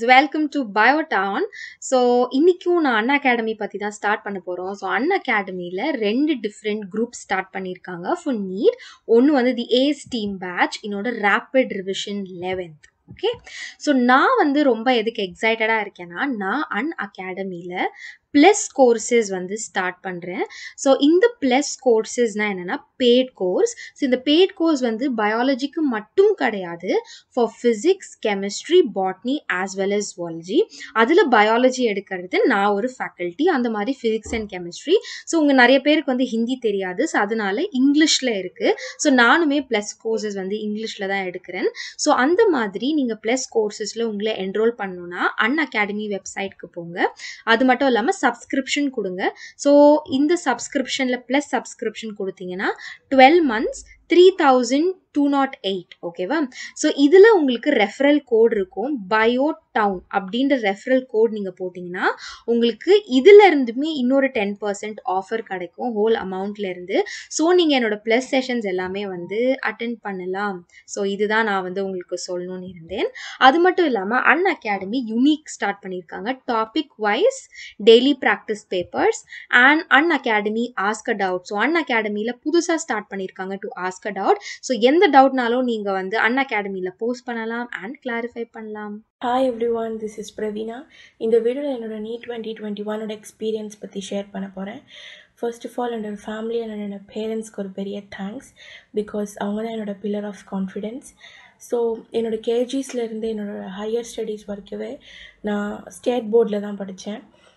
welcome to பயோடான் so இன்றைக்கும் நான் அண்ணா academy பற்றி தான் ஸ்டார்ட் பண்ண போகிறோம் ஸோ அண்ணா அகாடமியில் ரெண்டு டிஃப்ரெண்ட் குரூப் ஸ்டார்ட் பண்ணியிருக்காங்க ஃபார் நீட் ஒன்று வந்து தி ஏஸ் டீம் பேட்ச் இன்னொரு rapid revision eleventh okay so நான் வந்து ரொம்ப எதுக்கு எக்ஸைட்டடாக இருக்கேன்னா நான் அன் அகாடமியில் ப்ளஸ் கோர்சஸ் வந்து ஸ்டார்ட் பண்ணுறேன் ஸோ இந்த ப்ளஸ் கோர்சஸ்னால் என்னென்னா பெய்ட் கோர்ஸ் ஸோ இந்த பெய்ட் கோர்ஸ் வந்து பயாலஜிக்கு மட்டும் கிடையாது for physics chemistry botany as well as zoology அதில் பயாலஜி எடுக்கிறது நான் ஒரு ஃபேக்கல்ட்டி அந்த மாதிரி ஃபிசிக்ஸ் அண்ட் கெமிஸ்ட்ரி ஸோ உங்கள் நிறைய பேருக்கு வந்து ஹிந்தி தெரியாது ஸோ அதனால இங்கிலீஷில் இருக்குது ஸோ நானுமே ப்ளஸ் கோர்சஸ் வந்து இங்கிலீஷில் தான் எடுக்கிறேன் ஸோ அந்த மாதிரி நீங்கள் ப்ளஸ் கோர்சஸில் உங்களை என்ரோல் பண்ணணுன்னா அன் அகாடமி வெப்சைட்க்கு போங்க அது மட்டும் இல்லாமல் சப்ஸ்கிரிப்ஷன் கொடுங்க ஸோ இந்த சப்ஸ்கிரிப்ஷனில் ப்ளஸ் சப்ஸ்கிரிப்ஷன் கொடுத்தீங்கன்னா twelve months three thousand two nought eight ஓகேவா ஸோ இதில் உங்களுக்கு ரெஃபரல் கோட் இருக்கும் பயோ டவுன் அப்படின்ற ரெஃபரல் கோட் நீங்கள் போட்டிங்கன்னா உங்களுக்கு இதில் இருந்துமே இன்னொரு டென் பர்சன்ட் ஆஃபர் கிடைக்கும் ஹோல் அமௌண்ட்லேருந்து ஸோ நீங்கள் என்னோட ப்ளஸ் செஷன்ஸ் எல்லாமே வந்து அட்டென்ட் பண்ணலாம் ஸோ இதுதான் நான் வந்து உங்களுக்கு சொல்லணும்னு இருந்தேன் அது மட்டும் இல்லாமல் அன் அகாடமி யூனிக் ஸ்டார்ட் பண்ணியிருக்காங்க topic wise daily practice papers and Unacademy ask a doubt so அன் அகாடமியில் புதுசாக ஸ்டார்ட் பண்ணியிருக்காங்க to ask a doubt so எந்த டவுட்னாலும் நீங்கள் வந்து அன் அகாடமியில் போஸ்ட் பண்ணலாம் அண்ட் கிளாரிஃபை பண்ணலாம் hi everyone this is Praveena இந்த வீடியோவில் என்னோட நீட் டுவெண்ட்டி டுவெண்ட்டி ஒனோட எக்ஸ்பீரியன்ஸ் பற்றி ஷேர் பண்ண போகிறேன் ஃபர்ஸ்ட் ஆஃப் ஆல் என்னோட ஃபேமிலி அண்ட் என்னோட பேரண்ட்ஸ்க்கு ஒரு பெரிய தேங்க்ஸ் பிகாஸ் அவங்க தான் என்னோட பில்லர் ஆஃப் கான்ஃபிடென்ஸ் ஸோ என்னோடய கேஜிஸ்லேருந்து என்னோடய ஹையர் ஸ்டடீஸ் வரைக்கவே நான் ஸ்டேட் போர்டில் தான் படித்தேன்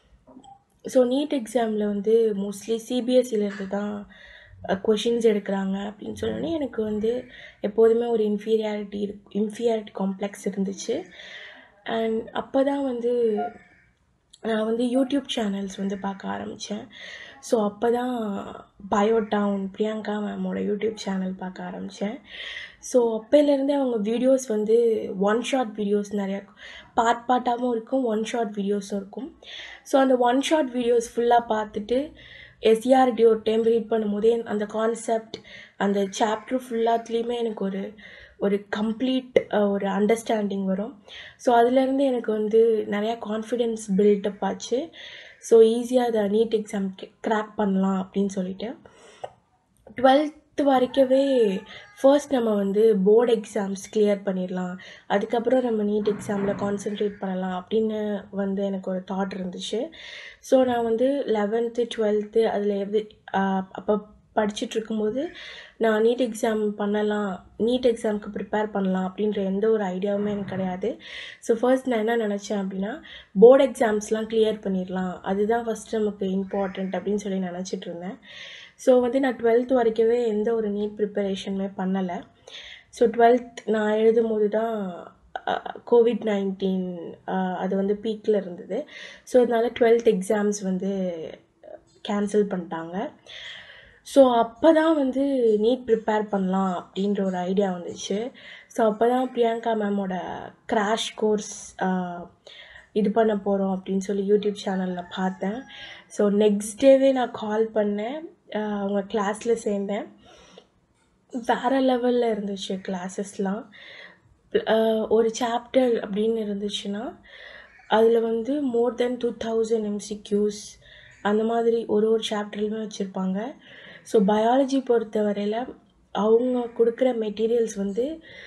ஸோ நீட் எக்ஸாமில் வந்து மோஸ்ட்லி சிபிஎஸ்சிலேருந்து தான் கொஷின்ஸ் எடுக்கிறாங்க அப்படின்னு சொன்னோன்னே எனக்கு வந்து எப்போதுமே ஒரு இன்ஃபீரியாரிட்டி இன்ஃபீரியாரிட்டி காம்ப்ளெக்ஸ் இருந்துச்சு அண்ட் அப்போ தான் வந்து நான் வந்து யூடியூப் சேனல்ஸ் வந்து பார்க்க ஆரம்பித்தேன் ஸோ அப்போ தான் பயோடவுன் பிரியங்கா மேமோட யூடியூப் சேனல் பார்க்க ஆரம்பித்தேன் ஸோ அப்போலேருந்தே அவங்க வீடியோஸ் வந்து ஒன் ஷார்ட் வீடியோஸ் நிறையா பார்ட் பார்ட்டாகவும் இருக்கும் ஒன் ஷார்ட் வீடியோஸும் இருக்கும் ஸோ அந்த ஒன் ஷார்ட் வீடியோஸ் ஃபுல்லாக பார்த்துட்டு எஸ்ஆர்டி ஒரு டைம் ரீட் பண்ணும்போதே அந்த கான்செப்ட் அந்த சாப்டர் ஃபுல்லாத்துலேயுமே எனக்கு ஒரு ஒரு கம்ப்ளீட் ஒரு அண்டர்ஸ்டாண்டிங் வரும் ஸோ அதுலேருந்து எனக்கு வந்து நிறையா கான்ஃபிடென்ஸ் பில்டப் ஆச்சு ஸோ ஈஸியாக அதை நீட் எக்ஸாம் க்ராக் பண்ணலாம் அப்படின்னு சொல்லிட்டு டுவெல்த்து வரைக்கவே ஃபர்ஸ்ட் நம்ம வந்து போர்டு எக்ஸாம்ஸ் கிளியர் பண்ணிடலாம் அதுக்கப்புறம் நம்ம நீட் எக்ஸாமில் கான்சென்ட்ரேட் பண்ணலாம் அப்படின்னு வந்து எனக்கு ஒரு தாட் இருந்துச்சு ஸோ நான் வந்து லெவன்த்து டுவெல்த்து அதில் எது அப்போ படிச்சுட்டு இருக்கும்போது நான் நீட் எக்ஸாம் பண்ணலாம் நீட் எக்ஸாமுக்கு ப்ரிப்பேர் பண்ணலாம் அப்படின்ற எந்த ஒரு ஐடியாவுமே எனக்கு கிடையாது ஸோ ஃபர்ஸ்ட் நான் என்ன நினச்சேன் அப்படின்னா போர்டு எக்ஸாம்ஸ்லாம் கிளியர் பண்ணிடலாம் அதுதான் ஃபஸ்ட் நமக்கு இம்பார்ட்டண்ட் அப்படின்னு சொல்லி நினச்சிட்டு இருந்தேன் ஸோ வந்து நான் டுவெல்த் வரைக்கவே எந்த ஒரு நீட் ப்ரிப்பரேஷனுமே பண்ணலை ஸோ டுவெல்த் நான் எழுதும் போது தான் கோவிட் நைன்டீன் அது வந்து பீக்கில் இருந்தது ஸோ அதனால் டுவெல்த் எக்ஸாம்ஸ் வந்து கேன்சல் பண்ணிட்டாங்க ஸோ அப்போ தான் வந்து நீட் ப்ரிப்பேர் பண்ணலாம் அப்படின்ற ஒரு ஐடியா வந்துச்சு ஸோ அப்போ தான் பிரியங்கா மேமோட க்ராஷ் கோர்ஸ் இது பண்ண போகிறோம் அப்படின்னு சொல்லி யூடியூப் சேனலில் பார்த்தேன் ஸோ நெக்ஸ்ட் டேவே நான் கால் பண்ணேன் அவங்க கிளாஸில் சேர்ந்தேன் வேறு லெவலில் இருந்துச்சு கிளாஸஸ்லாம் ஒரு சாப்டர் அப்படின்னு இருந்துச்சுன்னா அதில் வந்து more than two thousand MCQs அந்த மாதிரி ஒரு ஒரு சாப்டர்லையுமே வச்சுருப்பாங்க ஸோ பயாலஜி பொறுத்த வரையில் அவங்க கொடுக்குற மெட்டீரியல்ஸ் வந்து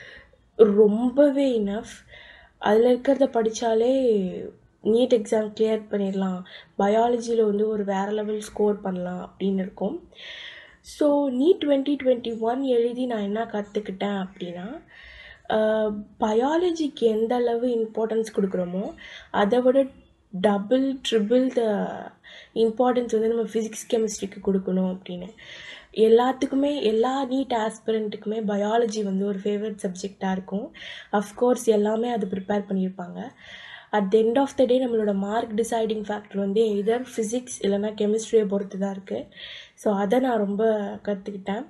ரொம்பவே இனஃப் அதில் இருக்கிறத படித்தாலே நீட் எக்ஸாம் கிளியர் பண்ணிடலாம் பயாலஜியில் வந்து ஒரு வேறு லெவல் ஸ்கோர் பண்ணலாம் அப்படின்னு இருக்கும் so NEET twenty twenty one எழுதி நான் என்ன கற்றுக்கிட்டேன் அப்படின்னா பயாலஜிக்கு எந்த அளவு இம்பார்ட்டன்ஸ் கொடுக்குறோமோ அதை விட டபுள் ட்ரிபிள் த இம்பார்ட்டன்ஸ் வந்து நம்ம ஃபிசிக்ஸ் கெமிஸ்ட்ரிக்கு கொடுக்கணும் அப்படின்னு எல்லாத்துக்குமே எல்லா நீட் ஆஸ்பிரண்ட்டுக்குமே பயாலஜி வந்து ஒரு ஃபேவரட் சப்ஜெக்டாக இருக்கும் அஃப்கோர்ஸ் எல்லாமே அது ப்ரிப்பேர் பண்ணியிருப்பாங்க at the end of the day நம்மளோட மார்க் டிசைடிங் ஃபேக்டர் வந்து எதர் ஃபிசிக்ஸ் இல்லைனா கெமிஸ்ட்ரியை பொறுத்து தான் இருக்குது ஸோ அதை நான் ரொம்ப கற்றுக்கிட்டேன்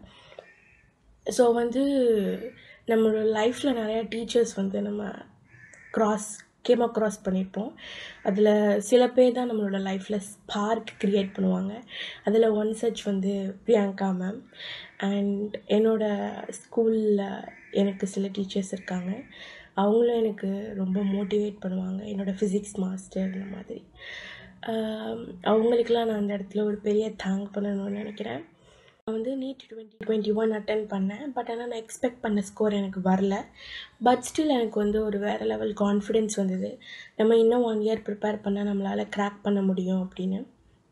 ஸோ வந்து நம்மளோட லைஃப்பில் நிறையா டீச்சர்ஸ் வந்து நம்ம க்ராஸ் கேம் அக்ராஸ் பண்ணியிருப்போம் அதில் சில பேர் தான் நம்மளோட லைஃப்பில் ஸ்பார்க் க்ரியேட் பண்ணுவாங்க அதில் ஒன் சச் வந்து பிரியங்கா மேம் அண்ட் என்னோடய ஸ்கூலில் எனக்கு சில டீச்சர்ஸ் இருக்காங்க அவங்களும் எனக்கு ரொம்ப மோட்டிவேட் பண்ணுவாங்க என்னோடய ஃபிசிக்ஸ் மாஸ்டர் இந்த மாதிரி ஆம், அவங்களுக்கெல்லாம் நான் அந்த இடத்துல ஒரு பெரிய தேங்க் பண்ணணும்னு நினைக்கிறேன் நான் வந்து NEET twenty twenty one attend பண்ணேன் பட் ஆனால் நான் எக்ஸ்பெக்ட் பண்ண ஸ்கோர் எனக்கு வரல பட் ஸ்டில் எனக்கு வந்து ஒரு வேறு லெவல் கான்ஃபிடென்ஸ் வந்தது நம்ம இன்னும் ஒன் இயர் ப்ரிப்பேர் பண்ணால் நம்மளால் கிராக் பண்ண முடியும் அப்படின்னு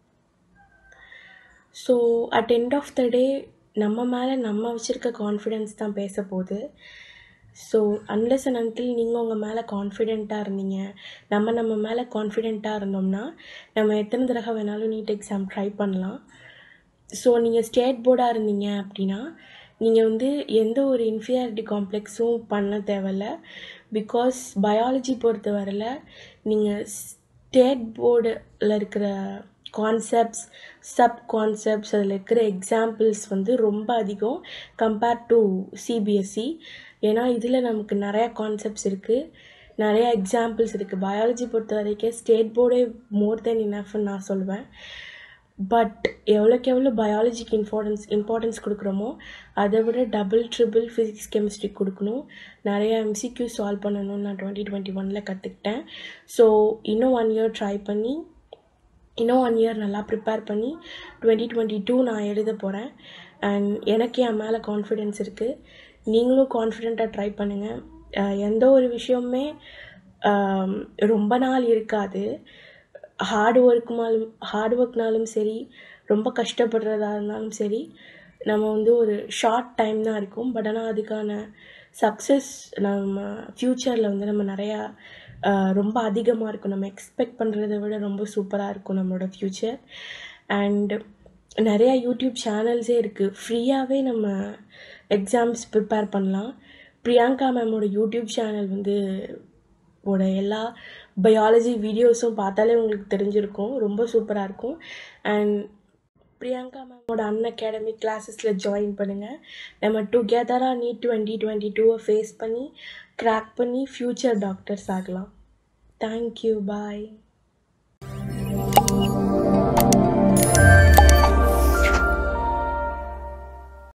so at end of the day நம்ம மேலே நம்ம வச்சுருக்க கான்ஃபிடென்ஸ் தான் பேச போகுது ஸோ அன்லெஸ் அண்ட் அன்டில் நீங்கள் உங்கள் மேலே கான்ஃபிடெண்ட்டாக இருந்தீங்க நம்ம நம்ம மேலே கான்ஃபிடெண்ட்டாக இருந்தோம்னா நம்ம எத்தனை தடவை வேணாலும் நீட் எக்ஸாம் ட்ரை பண்ணலாம் ஸோ நீங்கள் ஸ்டேட் போர்டாக இருந்தீங்க அப்படின்னா நீங்கள் வந்து எந்த ஒரு இன்ஃபீரியாரிட்டி காம்ப்ளெக்ஸும் பண்ண தேவையில்ல பிகாஸ் பயாலஜி பொறுத்தவரையில் நீங்கள் ஸ்டேட் போர்டில் இருக்கிற கான்செப்ட்ஸ் சப் கான்செப்ட்ஸ் அதில் இருக்கிற எக்ஸாம்பிள்ஸ் வந்து ரொம்ப அதிகம் கம்பேர்ட் டு சிபிஎஸ்சி ஏன்னா இதில் நமக்கு நிறையா கான்செப்ட்ஸ் இருக்குது நிறைய எக்ஸாம்பிள்ஸ் இருக்குது பயாலஜி பொறுத்த வரைக்கும் ஸ்டேட் போர்டே மோர் தென் இனஃப்னு நான் சொல்லுவேன் பட் எவ்வளோக்கு எவ்வளோ பயாலஜிக்கு இம்பார்ட்டன்ஸ் இம்பார்ட்டன்ஸ் கொடுக்குறோமோ அதை விட டபுள் ட்ரிபிள் ஃபிசிக்ஸ் கெமிஸ்ட்ரி கொடுக்கணும் நிறைய எம்சிக்யூ சால்வ் பண்ணணும்னு நான் டுவெண்ட்டி டுவெண்ட்டி ஒனில் கற்றுக்கிட்டேன் ஸோ இன்னும் ஒன் இயர் ட்ரை பண்ணி இன்னும் ஒன் இயர் நல்லா ப்ரிப்பேர் பண்ணி டுவெண்ட்டி டுவெண்ட்டி டூ நான் எழுத போகிறேன் அண்ட் எனக்கு என் மேலே கான்ஃபிடென்ஸ் இருக்குது நீங்களும் கான்ஃபிடெண்ட்டாக ட்ரை பண்ணுங்கள் எந்த ஒரு விஷயமுமே ஆம், ரொம்ப நாள் இருக்காது ஹார்ட் ஒர்க்குனாலும் ஹார்ட் ஒர்க்னாலும் சரி ரொம்ப கஷ்டப்படுறதா இருந்தாலும் சரி நம்ம வந்து ஒரு ஷார்ட் டைம் தான் இருக்கும் பட் ஆனால் அதுக்கான சக்ஸஸ் நம்ம ஃப்யூச்சரில் வந்து நம்ம நிறையா ஆஹ், ரொம்ப அதிகமாக இருக்கும் நம்ம எக்ஸ்பெக்ட் பண்ணுறத விட ரொம்ப சூப்பராக இருக்கும் நம்மளோட ஃப்யூச்சர் அண்ட் நிறையா யூடியூப் சேனல்ஸே இருக்குது ஃப்ரீயாகவே நம்ம எக்ஸாம்ஸ் ப்ரிப்பேர் பண்ணலாம் பிரியங்கா மேமோட யூடியூப் சேனல் வந்து ஓட எல்லா பயாலஜி வீடியோஸும் பார்த்தாலே உங்களுக்கு தெரிஞ்சிருக்கும் ரொம்ப சூப்பராக இருக்கும் அண்ட் பிரியங்கா மேமோட அன் அகாடமி கிளாஸஸில் ஜாயின் பண்ணுங்கள் நம்ம டுகெதராக நீட் டுவெண்ட்டி டுவெண்ட்டி டூவை ஃபேஸ் பண்ணி கிராக் பண்ணி ஃப்யூச்சர் டாக்டர்ஸ் ஆகலாம் தேங்க்யூ பாய்